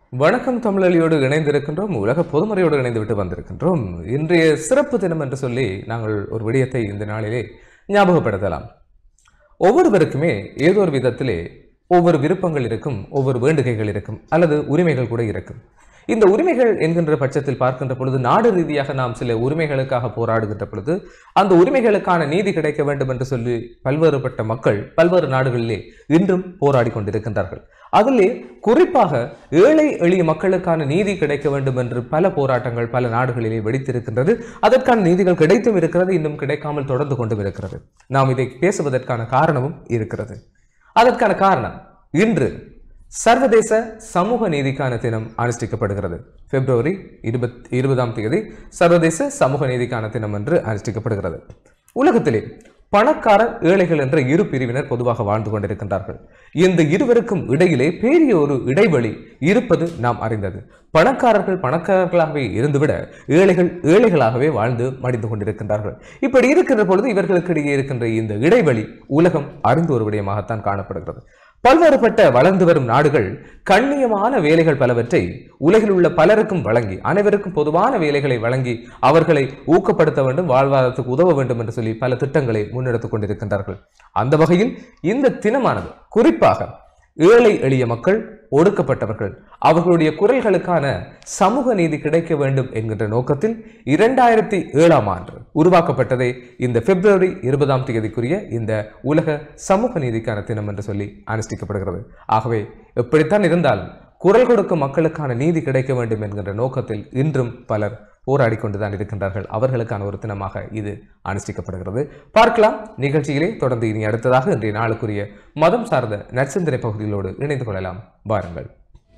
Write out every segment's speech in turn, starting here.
வணக்கம் தமிழொலியோடு இணைந்திருக்கின்றோம் உலக பொதுமறையோடு இணைந்து விட்டு வந்திருக்கின்றோம் இன்றைய சிறப்பு தினம் என்று சொல்லி நாங்கள் ஒரு விடயத்தை இந்த நாளிலே ஞாபகப்படுத்தலாம் ஒவ்வொருவருக்குமே ஏதோ ஒரு விதத்திலே ஒவ்வொரு விருப்பங்கள் இருக்கும் ஒவ்வொரு வேண்டுகைகள் இருக்கும் அல்லது உரிமைகள் கூட இருக்கும் இந்த உரிமைகள் என்கின்ற பட்சத்தில் பார்க்கின்ற பொழுது நாடு ரீதியாக நாம் சில உரிமைகளுக்காக போராடுகின்ற பொழுது அந்த உரிமைகளுக்கான நீதி கிடைக்க வேண்டும் என்று சொல்லி பல்வேறுபட்ட மக்கள் பல்வேறு நாடுகளிலே இன்றும் போராடி கொண்டிருக்கின்றார்கள் அதிலே குறிப்பாக ஏழை எளிய மக்களுக்கான நீதி கிடைக்க வேண்டும் என்று பல போராட்டங்கள் பல நாடுகளிலே வெடித்திருக்கின்றது அதற்கான நீதிகள் கிடைத்தும் இருக்கிறது இன்னும் கிடைக்காமல் தொடர்ந்து கொண்டும் இருக்கிறது நாம் இதை பேசுவதற்கான காரணமும் இருக்கிறது அதற்கான காரணம் இன்று சர்வதேச சமூக நீதிக்கான தினம் அனுஷ்டிக்கப்படுகிறது பிப்ரவரி இருபத் இருபதாம் தேதி சர்வதேச சமூக நீதிக்கான தினம் என்று அனுஷ்டிக்கப்படுகிறது உலகத்திலே பணக்காரர் ஏழைகள் என்ற இரு பிரிவினர் பொதுவாக வாழ்ந்து கொண்டிருக்கின்றார்கள் இந்த இருவருக்கும் இடையிலே பெரிய ஒரு இடைவெளி இருப்பது நாம் அறிந்தது பணக்காரர்கள் பணக்காரர்களாகவே இருந்துவிட ஏழைகள் ஏழைகளாகவே வாழ்ந்து மடிந்து கொண்டிருக்கின்றார்கள் இப்படி இருக்கின்ற பொழுது இவர்களுக்கு இடையே இருக்கின்ற இந்த இடைவெளி உலகம் அறிந்து ஒரு விடயமாகத்தான் காணப்படுகிறது பல்வேறுபட்ட வளர்ந்து வரும் நாடுகள் கண்ணியமான வேலைகள் பலவற்றை உலகில் உள்ள பலருக்கும் வழங்கி அனைவருக்கும் பொதுவான வேலைகளை வழங்கி அவர்களை ஊக்கப்படுத்த வேண்டும் வாழ்வாதாரத்துக்கு உதவ வேண்டும் என்று சொல்லி பல திட்டங்களை முன்னெடுத்துக் கொண்டிருக்கின்றார்கள் அந்த வகையில் இந்த தினமானது குறிப்பாக ஏழை எளிய மக்கள் ஒடுக்கப்பட்டவர்கள் அவர்களுடைய குரல்களுக்கான சமூக நீதி கிடைக்க வேண்டும் என்கின்ற நோக்கத்தில் இரண்டாயிரத்தி ஏழாம் ஆண்டு உருவாக்கப்பட்டதே இந்த பிப்ரவரி இருபதாம் தேதிக்குரிய இந்த உலக சமூக நீதிக்கான தினம் என்று சொல்லி அனுஷ்டிக்கப்படுகிறது ஆகவே எப்படித்தான் இருந்தாலும் குரல் கொடுக்கும் மக்களுக்கான நீதி கிடைக்க வேண்டும் என்கின்ற நோக்கத்தில் இன்றும் பலர் போராடி கொண்டுதான் இருக்கின்றார்கள் அவர்களுக்கான ஒரு தினமாக இது அனுஷ்டிக்கப்படுகிறது பார்க்கலாம் நிகழ்ச்சியிலே தொடர்ந்து இனி அடுத்ததாக இன்றைய நாளுக்குரிய மதம் சார்ந்த நற்சிந்தனை பகுதிகளோடு இணைந்து கொள்ளலாம் வாருங்கள்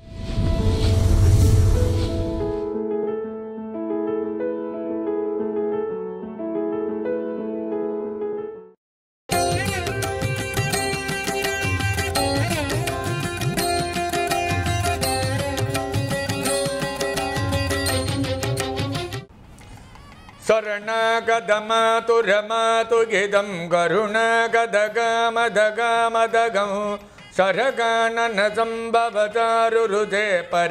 शरणगदमातु रमातु गिदं करुणागदगमदगमदगं शरगाननसम्भवतारुरुदे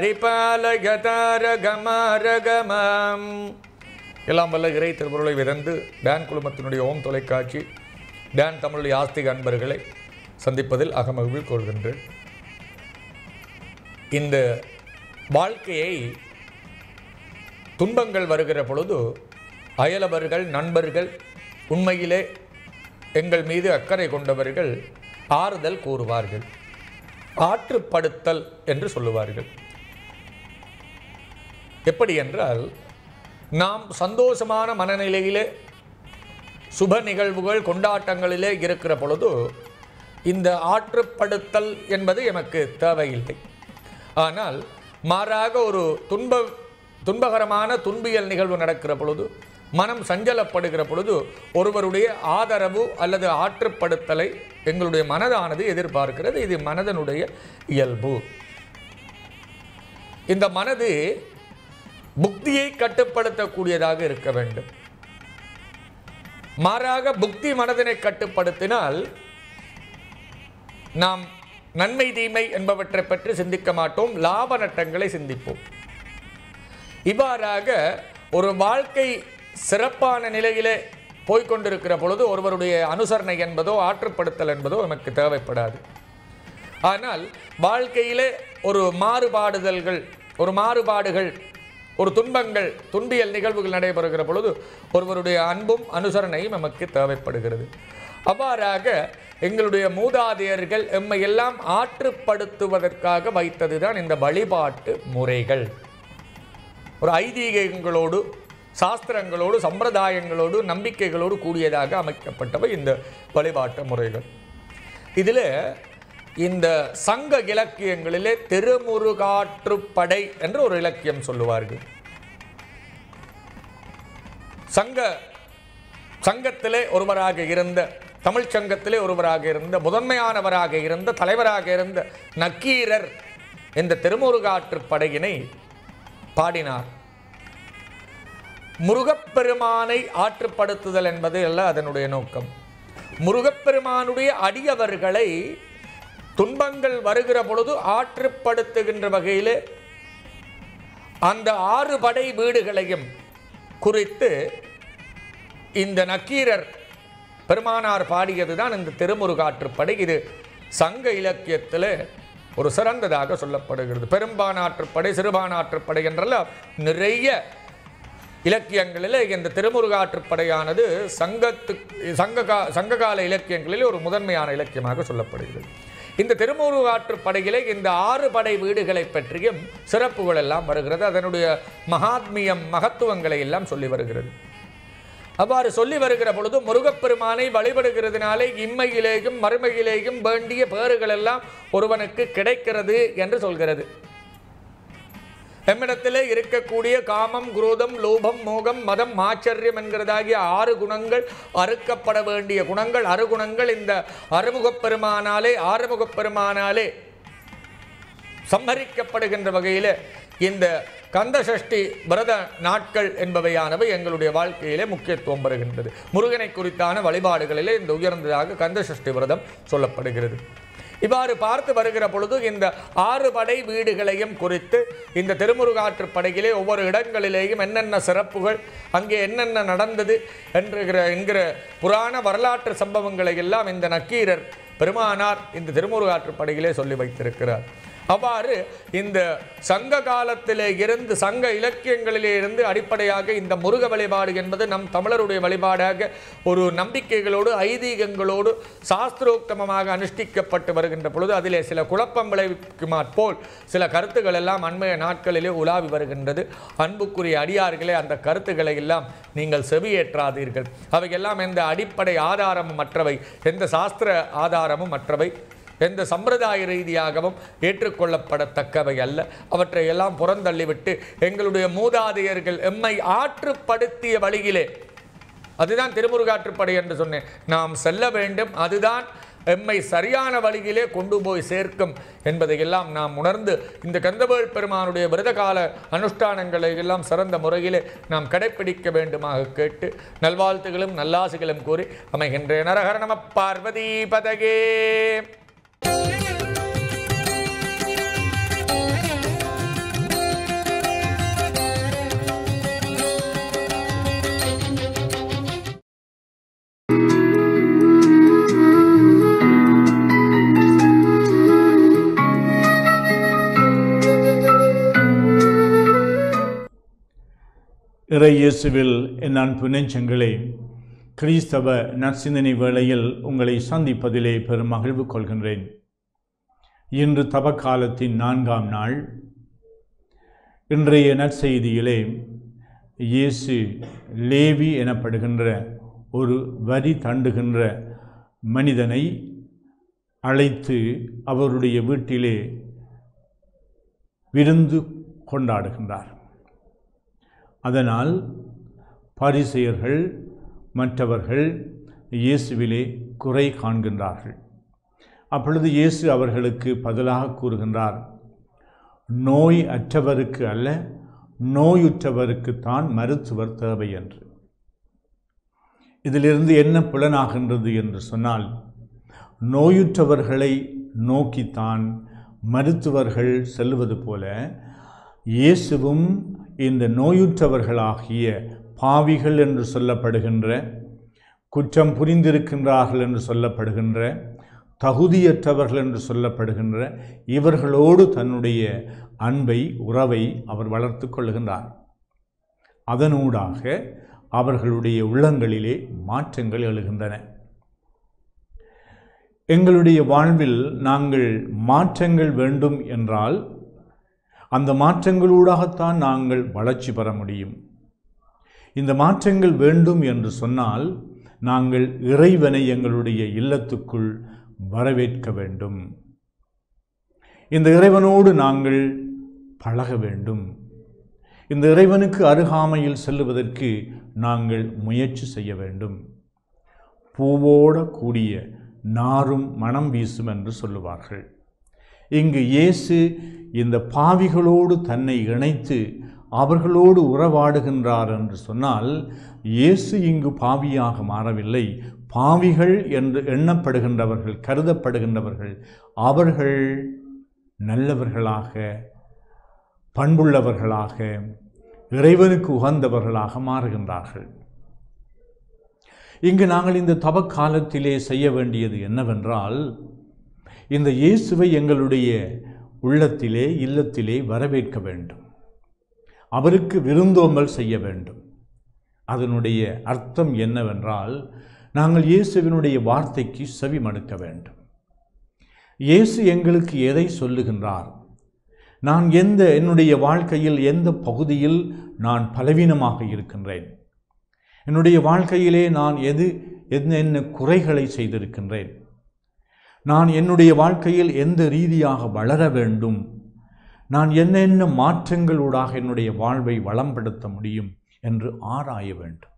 பரிபாலயதாரகமாரகமாம் எல்லாம் வல்ல இறை திருப்பொருளை விதந்து டான் குழுமத்தினுடைய ஓம் தொலைக்காட்சி டான் தமிழ் ஆஸ்திக அன்பர்களை சந்திப்பதில் அகமகிழ் கொள்கின்றேன் இந்த வாழ்க்கையை துன்பங்கள் வருகிற பொழுது அயலவர்கள் நண்பர்கள் உண்மையிலே எங்கள் மீது அக்கறை கொண்டவர்கள் ஆறுதல் கூறுவார்கள் ஆற்றுப்படுத்தல் என்று சொல்லுவார்கள் எப்படி என்றால் நாம் சந்தோஷமான மனநிலையிலே சுப நிகழ்வுகள் கொண்டாட்டங்களிலே இருக்கிற பொழுது இந்த ஆற்றுப்படுத்தல் என்பது எமக்கு தேவையில்லை ஆனால் மாறாக ஒரு துன்ப துன்பகரமான துன்பியல் நிகழ்வு நடக்கிற பொழுது மனம் சஞ்சலப்படுகிற பொழுது ஒருவருடைய ஆதரவு அல்லது ஆற்றுப்படுத்தலை எங்களுடைய மனதானது எதிர்பார்க்கிறது இது மனதனுடைய இயல்பு இந்த மனது புக்தியை கட்டுப்படுத்தக்கூடியதாக இருக்க வேண்டும் மாறாக புக்தி மனதினை கட்டுப்படுத்தினால் நாம் நன்மை தீமை என்பவற்றை பற்றி சிந்திக்க மாட்டோம் லாப நட்டங்களை சிந்திப்போம் இவ்வாறாக ஒரு வாழ்க்கை சிறப்பான நிலையிலே போய்கொண்டிருக்கிற பொழுது ஒருவருடைய அனுசரணை என்பதோ ஆற்றுப்படுத்தல் என்பதோ நமக்கு தேவைப்படாது ஆனால் வாழ்க்கையிலே ஒரு மாறுபாடுதல்கள் ஒரு மாறுபாடுகள் ஒரு துன்பங்கள் துன்பியல் நிகழ்வுகள் நடைபெறுகிற பொழுது ஒருவருடைய அன்பும் அனுசரணையும் நமக்கு தேவைப்படுகிறது அவ்வாறாக எங்களுடைய மூதாதையர்கள் எம்மை எல்லாம் ஆற்றுப்படுத்துவதற்காக வைத்ததுதான் இந்த வழிபாட்டு முறைகள் ஒரு ஐதீகங்களோடு சாஸ்திரங்களோடு சம்பிரதாயங்களோடு நம்பிக்கைகளோடு கூடியதாக அமைக்கப்பட்டவை இந்த வழிபாட்டு முறைகள் இதில் இந்த சங்க இலக்கியங்களிலே திருமுருகாற்றுப்படை என்று ஒரு இலக்கியம் சொல்லுவார்கள் சங்க சங்கத்திலே ஒருவராக இருந்த தமிழ் சங்கத்திலே ஒருவராக இருந்த முதன்மையானவராக இருந்த தலைவராக இருந்த நக்கீரர் இந்த திருமுருகாற்றுப்படையினை பாடினார் முருகப்பெருமானை ஆற்றுப்படுத்துதல் என்பது அல்ல அதனுடைய நோக்கம் முருகப்பெருமானுடைய அடியவர்களை துன்பங்கள் வருகிற பொழுது ஆற்றுப்படுத்துகின்ற வகையிலே அந்த ஆறு படை வீடுகளையும் குறித்து இந்த நக்கீரர் பெருமானார் பாடியதுதான் இந்த திருமுருகாற்றுப்படை இது சங்க இலக்கியத்தில் ஒரு சிறந்ததாக சொல்லப்படுகிறது பெரும்பானாற்றுப்படை சிறுபானாற்றுப்படை என்றெல்லாம் நிறைய இலக்கியங்களில் இந்த திருமுருகாற்றுப்படையானது சங்கத்து சங்ககா சங்ககால இலக்கியங்களில் ஒரு முதன்மையான இலக்கியமாக சொல்லப்படுகிறது இந்த திருமுருகாற்றுப்படையிலே இந்த ஆறு படை வீடுகளை பற்றியும் சிறப்புகள் எல்லாம் வருகிறது அதனுடைய மகாத்மியம் மகத்துவங்களை எல்லாம் சொல்லி வருகிறது அவ்வாறு சொல்லி வருகிற பொழுது முருகப்பெருமானை வழிபடுகிறதுனாலே இம்மையிலேயும் மறுமையிலேயும் வேண்டிய பேறுகள் எல்லாம் ஒருவனுக்கு கிடைக்கிறது என்று சொல்கிறது நம்மிடத்திலே இருக்கக்கூடிய காமம் குரோதம் லோபம் மோகம் மதம் ஆச்சரியம் என்கிறதாகிய ஆறு குணங்கள் அறுக்கப்பட வேண்டிய குணங்கள் அறுகுணங்கள் இந்த அறுமுகப் பெருமானாலே ஆறுமுகப் பெருமானாலே சம்மரிக்கப்படுகின்ற வகையில் இந்த கந்த சஷ்டி விரத நாட்கள் என்பவையானவை எங்களுடைய வாழ்க்கையிலே முக்கியத்துவம் பெறுகின்றது முருகனை குறித்தான வழிபாடுகளிலே இந்த உயர்ந்ததாக கந்த சஷ்டி விரதம் சொல்லப்படுகிறது இவ்வாறு பார்த்து வருகிற பொழுது இந்த ஆறு படை வீடுகளையும் குறித்து இந்த திருமுருகாற்றுப் படையிலே ஒவ்வொரு இடங்களிலேயும் என்னென்ன சிறப்புகள் அங்கே என்னென்ன நடந்தது என்கிற என்கிற புராண வரலாற்று சம்பவங்களை எல்லாம் இந்த நக்கீரர் பெருமானார் இந்த திருமுருகாற்றுப் படையிலே சொல்லி வைத்திருக்கிறார் அவ்வாறு இந்த சங்க காலத்திலே இருந்து சங்க இலக்கியங்களிலே இருந்து அடிப்படையாக இந்த முருக வழிபாடு என்பது நம் தமிழருடைய வழிபாடாக ஒரு நம்பிக்கைகளோடு ஐதீகங்களோடு சாஸ்திரோக்தமமாக அனுஷ்டிக்கப்பட்டு வருகின்ற பொழுது அதிலே சில குழப்பம் விளைவிக்குமாற் போல் சில கருத்துக்கள் எல்லாம் அண்மைய நாட்களிலே உலாவி வருகின்றது அன்புக்குரிய அடியார்களே அந்த கருத்துக்களை எல்லாம் நீங்கள் செவியேற்றாதீர்கள் அவையெல்லாம் எந்த அடிப்படை ஆதாரமும் மற்றவை எந்த சாஸ்திர ஆதாரமும் மற்றவை எந்த சம்பிரதாய ரீதியாகவும் ஏற்றுக்கொள்ளப்படத்தக்கவை அல்ல அவற்றை எல்லாம் புறந்தள்ளிவிட்டு எங்களுடைய மூதாதையர்கள் எம்மை ஆற்றுப்படுத்திய வழியிலே அதுதான் திருமுருகாற்றுப்படை என்று சொன்னேன் நாம் செல்ல வேண்டும் அதுதான் எம்மை சரியான வழியிலே கொண்டு போய் சேர்க்கும் என்பதையெல்லாம் நாம் உணர்ந்து இந்த கந்தவேல் பெருமானுடைய விரதகால அனுஷ்டானங்களை எல்லாம் சிறந்த முறையிலே நாம் கடைப்பிடிக்க வேண்டுமாக கேட்டு நல்வாழ்த்துகளும் நல்லாசிகளும் கூறி அமைகின்றேன் நரஹர நம பார்வதி பதகே இறை இயேசுவில் என் அன்பு நெஞ்சங்களே கிறிஸ்தவ நற்சிந்தனை வேளையில் உங்களை சந்திப்பதிலே பெரும் மகிழ்வு கொள்கின்றேன் இன்று தவக்காலத்தின் நான்காம் நாள் இன்றைய நற்செய்தியிலே இயேசு லேவி எனப்படுகின்ற ஒரு வரி தண்டுகின்ற மனிதனை அழைத்து அவருடைய வீட்டிலே விருந்து கொண்டாடுகின்றார் அதனால் பரிசெயர்கள் மற்றவர்கள் இயேசுவிலே குறை காண்கின்றார்கள் அப்பொழுது இயேசு அவர்களுக்கு பதிலாக கூறுகின்றார் நோய் அற்றவருக்கு அல்ல நோயுற்றவருக்குத்தான் மருத்துவர் தேவை என்று இதிலிருந்து என்ன புலனாகின்றது என்று சொன்னால் நோயுற்றவர்களை நோக்கித்தான் மருத்துவர்கள் செல்வது போல இயேசுவும் இந்த நோயுற்றவர்களாகிய பாவிகள் என்று சொல்லப்படுகின்ற குற்றம் புரிந்திருக்கின்றார்கள் என்று சொல்லப்படுகின்ற தகுதியற்றவர்கள் என்று சொல்லப்படுகின்ற இவர்களோடு தன்னுடைய அன்பை உறவை அவர் வளர்த்து கொள்ளுகின்றார் அதனூடாக அவர்களுடைய உள்ளங்களிலே மாற்றங்கள் எழுகின்றன எங்களுடைய வாழ்வில் நாங்கள் மாற்றங்கள் வேண்டும் என்றால் அந்த மாற்றங்களூடாகத்தான் நாங்கள் வளர்ச்சி பெற முடியும் இந்த மாற்றங்கள் வேண்டும் என்று சொன்னால் நாங்கள் இறைவனை எங்களுடைய இல்லத்துக்குள் வரவேற்க வேண்டும் இந்த இறைவனோடு நாங்கள் பழக வேண்டும் இந்த இறைவனுக்கு அருகாமையில் செல்லுவதற்கு நாங்கள் முயற்சி செய்ய வேண்டும் பூவோட கூடிய நாரும் மனம் வீசும் என்று சொல்லுவார்கள் இங்கு இயேசு இந்த பாவிகளோடு தன்னை இணைத்து அவர்களோடு உறவாடுகின்றார் என்று சொன்னால் இயேசு இங்கு பாவியாக மாறவில்லை பாவிகள் என்று எண்ணப்படுகின்றவர்கள் கருதப்படுகின்றவர்கள் அவர்கள் நல்லவர்களாக பண்புள்ளவர்களாக இறைவனுக்கு உகந்தவர்களாக மாறுகின்றார்கள் இங்கு நாங்கள் இந்த தவக்காலத்திலே செய்ய வேண்டியது என்னவென்றால் இந்த இயேசுவை எங்களுடைய உள்ளத்திலே இல்லத்திலே வரவேற்க வேண்டும் அவருக்கு விருந்தோம்பல் செய்ய வேண்டும் அதனுடைய அர்த்தம் என்னவென்றால் நாங்கள் இயேசுவினுடைய வார்த்தைக்கு செவி மடுக்க வேண்டும் இயேசு எங்களுக்கு எதை சொல்லுகின்றார் நான் எந்த என்னுடைய வாழ்க்கையில் எந்த பகுதியில் நான் பலவீனமாக இருக்கின்றேன் என்னுடைய வாழ்க்கையிலே நான் எது என்ன என்ன குறைகளை செய்திருக்கின்றேன் நான் என்னுடைய வாழ்க்கையில் எந்த ரீதியாக வளர வேண்டும் நான் என்னென்ன மாற்றங்களூடாக என்னுடைய வாழ்வை வளம்படுத்த முடியும் என்று ஆராய வேண்டும்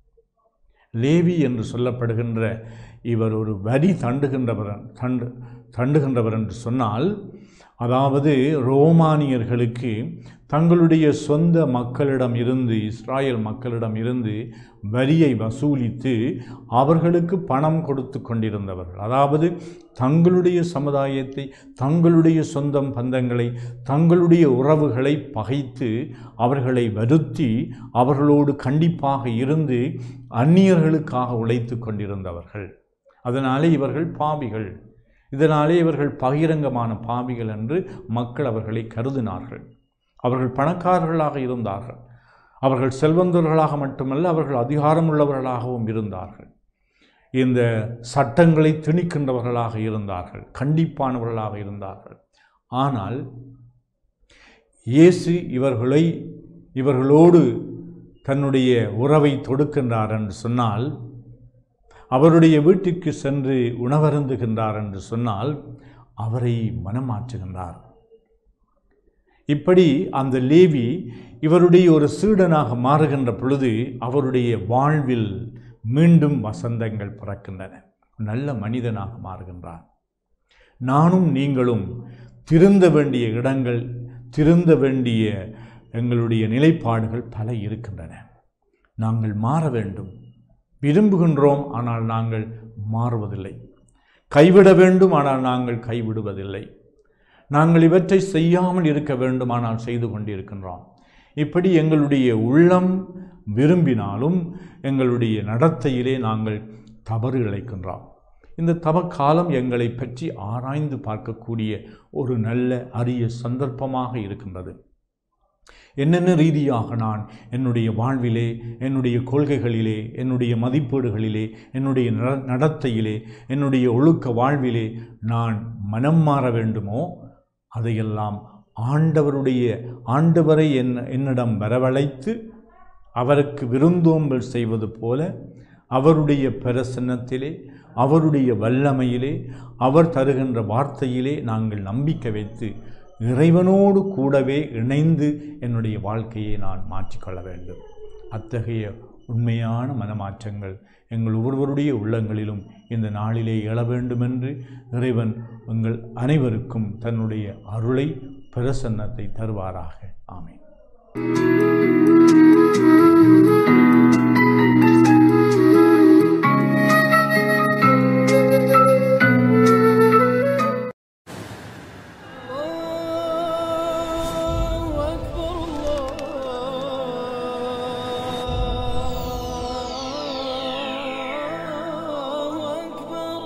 லேவி என்று சொல்லப்படுகின்ற இவர் ஒரு வரி தண்டுகின்றவர் தண்டு தண்டுகின்றவர் என்று சொன்னால் அதாவது ரோமானியர்களுக்கு தங்களுடைய சொந்த மக்களிடம் இருந்து இஸ்ராயல் மக்களிடம் இருந்து வரியை வசூலித்து அவர்களுக்கு பணம் கொடுத்து கொண்டிருந்தவர்கள் அதாவது தங்களுடைய சமுதாயத்தை தங்களுடைய சொந்தம் பந்தங்களை தங்களுடைய உறவுகளை பகைத்து அவர்களை வருத்தி அவர்களோடு கண்டிப்பாக இருந்து அந்நியர்களுக்காக உழைத்து கொண்டிருந்தவர்கள் அதனாலே இவர்கள் பாவிகள் இதனாலே இவர்கள் பகிரங்கமான பாவிகள் என்று மக்கள் அவர்களை கருதினார்கள் அவர்கள் பணக்காரர்களாக இருந்தார்கள் அவர்கள் செல்வந்தர்களாக மட்டுமல்ல அவர்கள் அதிகாரமுள்ளவர்களாகவும் இருந்தார்கள் இந்த சட்டங்களை திணிக்கின்றவர்களாக இருந்தார்கள் கண்டிப்பானவர்களாக இருந்தார்கள் ஆனால் இயேசு இவர்களை இவர்களோடு தன்னுடைய உறவை தொடுக்கின்றார் என்று சொன்னால் அவருடைய வீட்டுக்கு சென்று உணவருந்துகின்றார் என்று சொன்னால் அவரை மனமாற்றுகின்றார் இப்படி அந்த லேவி இவருடைய ஒரு சீடனாக மாறுகின்ற பொழுது அவருடைய வாழ்வில் மீண்டும் வசந்தங்கள் பிறக்கின்றன நல்ல மனிதனாக மாறுகின்றார் நானும் நீங்களும் திருந்த வேண்டிய இடங்கள் திருந்த வேண்டிய எங்களுடைய நிலைப்பாடுகள் பல இருக்கின்றன நாங்கள் மாற வேண்டும் விரும்புகின்றோம் ஆனால் நாங்கள் மாறுவதில்லை கைவிட வேண்டும் ஆனால் நாங்கள் கைவிடுவதில்லை நாங்கள் இவற்றை செய்யாமல் இருக்க வேண்டும் ஆனால் செய்து கொண்டிருக்கின்றோம் இப்படி எங்களுடைய உள்ளம் விரும்பினாலும் எங்களுடைய நடத்தையிலே நாங்கள் தவறு இழைக்கின்றோம் இந்த தவக்காலம் எங்களை பற்றி ஆராய்ந்து பார்க்கக்கூடிய ஒரு நல்ல அரிய சந்தர்ப்பமாக இருக்கின்றது என்னென்ன ரீதியாக நான் என்னுடைய வாழ்விலே என்னுடைய கொள்கைகளிலே என்னுடைய மதிப்பீடுகளிலே என்னுடைய நட- நடத்தையிலே என்னுடைய ஒழுக்க வாழ்விலே நான் மனம் மாற வேண்டுமோ அதையெல்லாம் ஆண்டவருடைய ஆண்டவரை என் என்னிடம் வரவழைத்து அவருக்கு விருந்தோம்பல் செய்வது போல அவருடைய பிரசன்னத்திலே அவருடைய வல்லமையிலே அவர் தருகின்ற வார்த்தையிலே நாங்கள் நம்பிக்கை வைத்து இறைவனோடு கூடவே இணைந்து என்னுடைய வாழ்க்கையை நான் மாற்றிக்கொள்ள வேண்டும் அத்தகைய உண்மையான மனமாற்றங்கள் எங்கள் ஒவ்வொருவருடைய உள்ளங்களிலும் இந்த நாளிலே எழ வேண்டுமென்று இறைவன் உங்கள் அனைவருக்கும் தன்னுடைய அருளை பிரசன்னத்தை தருவாராக ஆமென் الله أكبر الله أكبر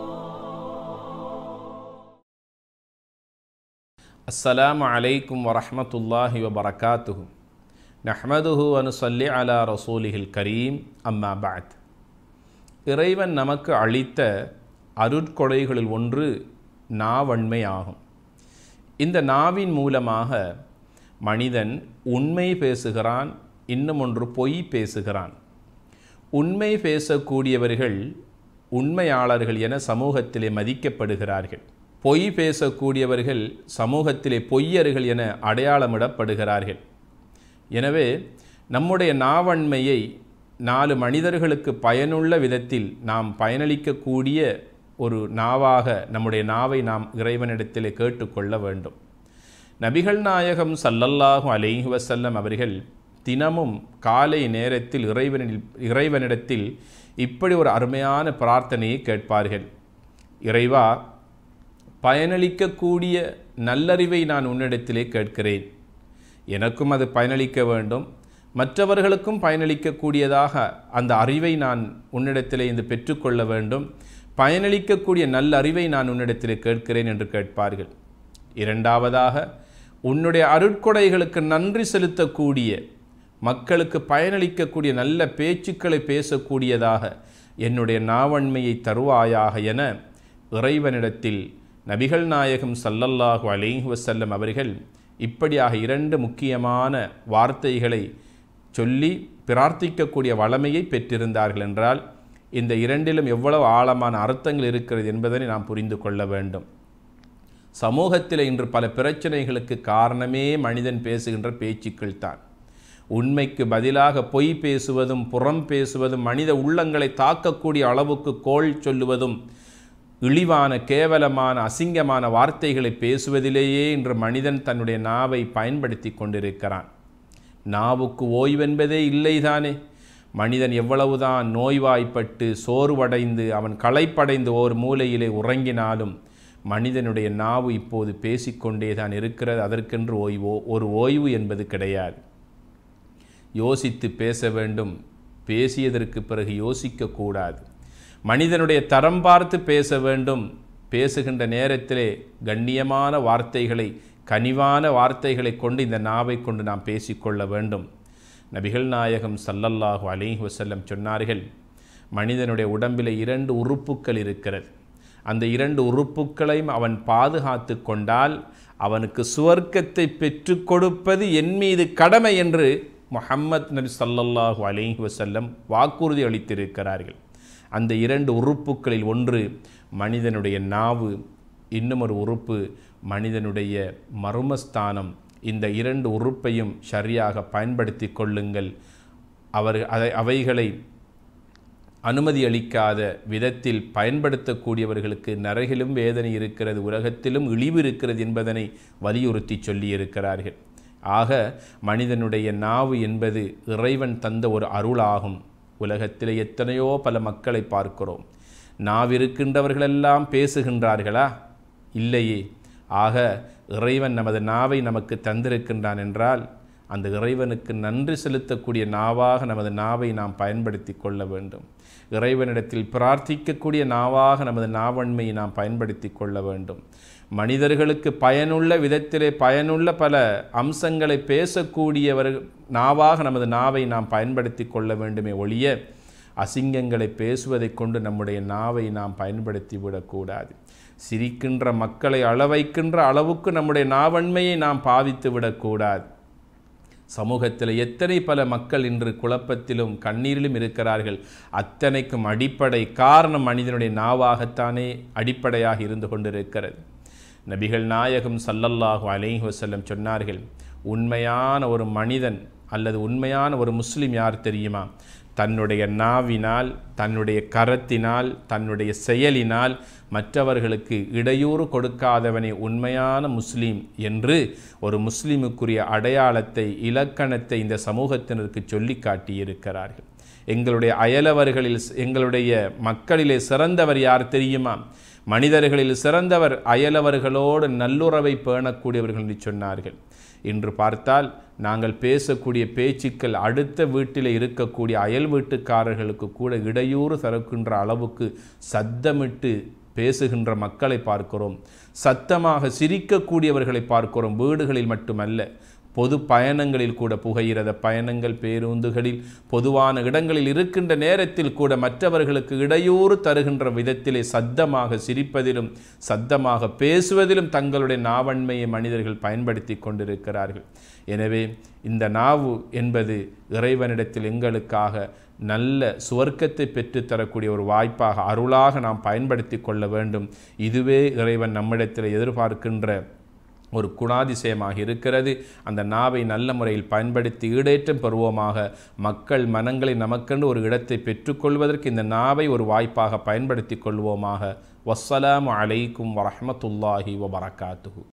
السلام عليكم ورحمة الله وبركاته نحمده ونصلي على رسوله الكريم أما بعد இறைவன் நமக்கு அளித்த அருட்கொடைகளில் ஒன்று நாவன்மையாகும் இந்த நாவின் மூலமாக மனிதன் உண்மை பேசுகிறான் இன்னும் ஒன்று பொய் பேசுகிறான் உண்மை பேசக்கூடியவர்கள் உண்மையாளர்கள் என சமூகத்திலே மதிக்கப்படுகிறார்கள் பொய் பேசக்கூடியவர்கள் சமூகத்திலே பொய்யர்கள் என அடையாளமிடப்படுகிறார்கள் எனவே நம்முடைய நாவன்மையை நாலு மனிதர்களுக்கு பயனுள்ள விதத்தில் நாம் பயனளிக்கக்கூடிய ஒரு நாவாக நம்முடைய நாவை நாம் இறைவனிடத்திலே கேட்டுக்கொள்ள வேண்டும் நபிகள் நாயகம் சல்லல்லாஹு அலைஹி வஸல்லம் அவர்கள் தினமும் காலை நேரத்தில் இறைவனில் இறைவனிடத்தில் இப்படி ஒரு அருமையான பிரார்த்தனையை கேட்பார்கள் இறைவா பயனளிக்கக்கூடிய நல்லறிவை நான் உன்னிடத்திலே கேட்கிறேன் எனக்கும் அது பயனளிக்க வேண்டும் மற்றவர்களுக்கும் பயனளிக்கக்கூடியதாக அந்த அறிவை நான் உன்னிடத்திலே இந்த பெற்றுக்கொள்ள வேண்டும் பயனளிக்கக்கூடிய நல்ல அறிவை நான் உன்னிடத்திலே கேட்கிறேன் என்று கேட்பார்கள் இரண்டாவதாக உன்னுடைய அருட்கொடைகளுக்கு நன்றி செலுத்தக்கூடிய மக்களுக்கு பயனளிக்கக்கூடிய நல்ல பேச்சுக்களை பேசக்கூடியதாக என்னுடைய நாவன்மையை தருவாயாக என இறைவனிடத்தில் நபிகள் நாயகம் சல்லல்லாஹு அலைஹி வஸல்லம் அவர்கள் இப்படியாக இரண்டு முக்கியமான வார்த்தைகளை சொல்லி பிரார்த்திக்கக்கூடிய வளமையை பெற்றிருந்தார்கள் என்றால் இந்த இரண்டிலும் எவ்வளவு ஆழமான அர்த்தங்கள் இருக்கிறது என்பதனை நாம் புரிந்து கொள்ள வேண்டும் சமூகத்தில் இன்று பல பிரச்சனைகளுக்கு காரணமே மனிதன் பேசுகின்ற பேச்சுக்கள் தான் உண்மைக்கு பதிலாக பொய் பேசுவதும் புறம் பேசுவதும் மனித உள்ளங்களை தாக்கக்கூடிய அளவுக்கு கோள் சொல்லுவதும் இழிவான கேவலமான அசிங்கமான வார்த்தைகளை பேசுவதிலேயே இன்று மனிதன் தன்னுடைய நாவை பயன்படுத்தி கொண்டிருக்கிறான் நாவுக்கு ஓய்வென்பதே இல்லைதானே மனிதன் எவ்வளவுதான் நோய்வாய்ப்பட்டு சோர்வடைந்து அவன் களைப்படைந்து ஓர் மூலையிலே உறங்கினாலும் மனிதனுடைய நாவு இப்போது பேசிக்கொண்டே தான் இருக்கிறது அதற்கென்று ஓய்வோ ஒரு ஓய்வு என்பது கிடையாது யோசித்து பேச வேண்டும் பேசியதற்கு பிறகு யோசிக்கக்கூடாது மனிதனுடைய தரம் பார்த்து பேச வேண்டும் பேசுகின்ற நேரத்திலே கண்ணியமான வார்த்தைகளை கனிவான வார்த்தைகளை கொண்டு இந்த நாவை கொண்டு நாம் பேசிக்கொள்ள வேண்டும் நபிகள் நாயகம் சல்லல்லாஹு அலைஹி வஸல்லம் சொன்னார்கள் மனிதனுடைய உடம்பில் இரண்டு உறுப்புக்கள் இருக்கிறது அந்த இரண்டு உறுப்புக்களையும் அவன் பாதுகாத்து கொண்டால் அவனுக்கு சுவர்க்கத்தை பெற்றுக் கொடுப்பது என் மீது கடமை என்று முஹம்மத் நபி ஸல்லல்லாஹு அலைஹி வஸல்லம் வாக்குறுதி அளித்திருக்கிறார்கள் அந்த இரண்டு உறுப்புக்களில் ஒன்று மனிதனுடைய நாவு இன்னும் ஒரு உறுப்பு மனிதனுடைய மர்மஸ்தானம் இந்த இரண்டு உறுப்பையும் சரியாக பயன்படுத்தி கொள்ளுங்கள் அவர் அதை அவைகளை அனுமதி அளிக்காத விதத்தில் பயன்படுத்தக்கூடியவர்களுக்கு நரகிலும் வேதனை இருக்கிறது உலகத்திலும் இழிவு இருக்கிறது என்பதனை வலியுறுத்தி சொல்லியிருக்கிறார்கள் ஆக மனிதனுடைய நாவு என்பது இறைவன் தந்த ஒரு அருளாகும் உலகத்தில் எத்தனையோ பல மக்களை பார்க்கிறோம் நாவிருக்கின்றவர்களெல்லாம் பேசுகின்றார்களா இல்லையே ஆக இறைவன் நமது நாவை நமக்கு தந்திருக்கின்றான் என்றால் அந்த இறைவனுக்கு நன்றி செலுத்தக்கூடிய நாவாக நமது நாவை நாம் பயன்படுத்தி கொள்ள வேண்டும் இறைவனிடத்தில் பிரார்த்திக்கக்கூடிய நாவாக நமது நாவன்மையை நாம் பயன்படுத்தி கொள்ள வேண்டும் மனிதர்களுக்கு பயனுள்ள விதத்திலே பயனுள்ள பல அம்சங்களை பேசக்கூடியவர் நாவாக நமது நாவை நாம் பயன்படுத்தி கொள்ள வேண்டுமே ஒழிய அசிங்கங்களை பேசுவதைக் கொண்டு நம்முடைய நாவை நாம் பயன்படுத்தி விடக்கூடாது சிரிக்கின்ற மக்களை அளவைக்கின்ற அளவுக்கு நம்முடைய நாவன்மையை நாம் பாவித்து விடக்கூடாது சமூகத்தில் எத்தனை பல மக்கள் இன்று குழப்பத்திலும் கண்ணீரிலும் இருக்கிறார்கள் அத்தனைக்கும் அடிப்படை காரணம் மனிதனுடைய நாவாகத்தானே அடிப்படையாக இருந்து கொண்டிருக்கிறது நபிகள் நாயகம் சல்லல்லாஹு அலைஹி வஸல்லம் சொன்னார்கள் உண்மையான ஒரு மனிதன் அல்லது உண்மையான ஒரு முஸ்லிம் யார் தெரியுமா தன்னுடைய நாவினால் தன்னுடைய கரத்தினால் தன்னுடைய செயலினால் மற்றவர்களுக்கு இடையூறு கொடுக்காதவனே உண்மையான முஸ்லீம் என்று ஒரு முஸ்லீமுக்குரிய அடையாளத்தை இலக்கணத்தை இந்த சமூகத்தினருக்கு சொல்லி காட்டியிருக்கிறார்கள் எங்களுடைய அயலவர்களில் எங்களுடைய மக்களிலே சிறந்தவர் யார் தெரியுமா மனிதர்களில் சிறந்தவர் அயலவர்களோடு நல்லுறவை பேணக்கூடியவர்கள் என்று சொன்னார்கள் இன்று பார்த்தால் நாங்கள் பேசக்கூடிய பேச்சுக்கள் அடுத்த வீட்டில் இருக்கக்கூடிய அயல் வீட்டுக்காரர்களுக்கு கூட இடையூறு தருக்கின்ற அளவுக்கு சத்தமிட்டு பேசுகின்ற மக்களை பார்க்கிறோம் சத்தமாக சிரிக்கக்கூடியவர்களை பார்க்கிறோம் வீடுகளில் மட்டுமல்ல பொது பயணங்களில் கூட புகையிரத பயணங்கள் பேருந்துகளில் பொதுவான இடங்களில் இருக்கின்ற நேரத்தில் கூட மற்றவர்களுக்கு இடையூறு தருகின்ற விதத்திலே சத்தமாக சிரிப்பதிலும் சத்தமாக பேசுவதிலும் தங்களுடைய நாவன்மையை மனிதர்கள் பயன்படுத்தி கொண்டிருக்கிறார்கள் எனவே இந்த நாவு என்பது இறைவனிடத்தில் எங்களுக்காக நல்ல சுவர்க்கத்தை பெற்றுத்தரக்கூடிய ஒரு வாய்ப்பாக அருளாக நாம் பயன்படுத்தி கொள்ள வேண்டும் இதுவே இறைவன் நம்மிடத்தில் எதிர்பார்க்கின்ற ஒரு குணாதிசயமாக இருக்கிறது அந்த நாவை நல்ல முறையில் பயன்படுத்தி ஈடேற்றம் பெறுவோமாக மக்கள் மனங்களை நமக்கென்று ஒரு இடத்தை பெற்றுக்கொள்வதற்கு இந்த நாவை ஒரு வாய்ப்பாக பயன்படுத்தி கொள்வோமாக வஸ்ஸலாமு அலைக்கும் வரஹமத்துல்லாஹி வபரகாத்துஹு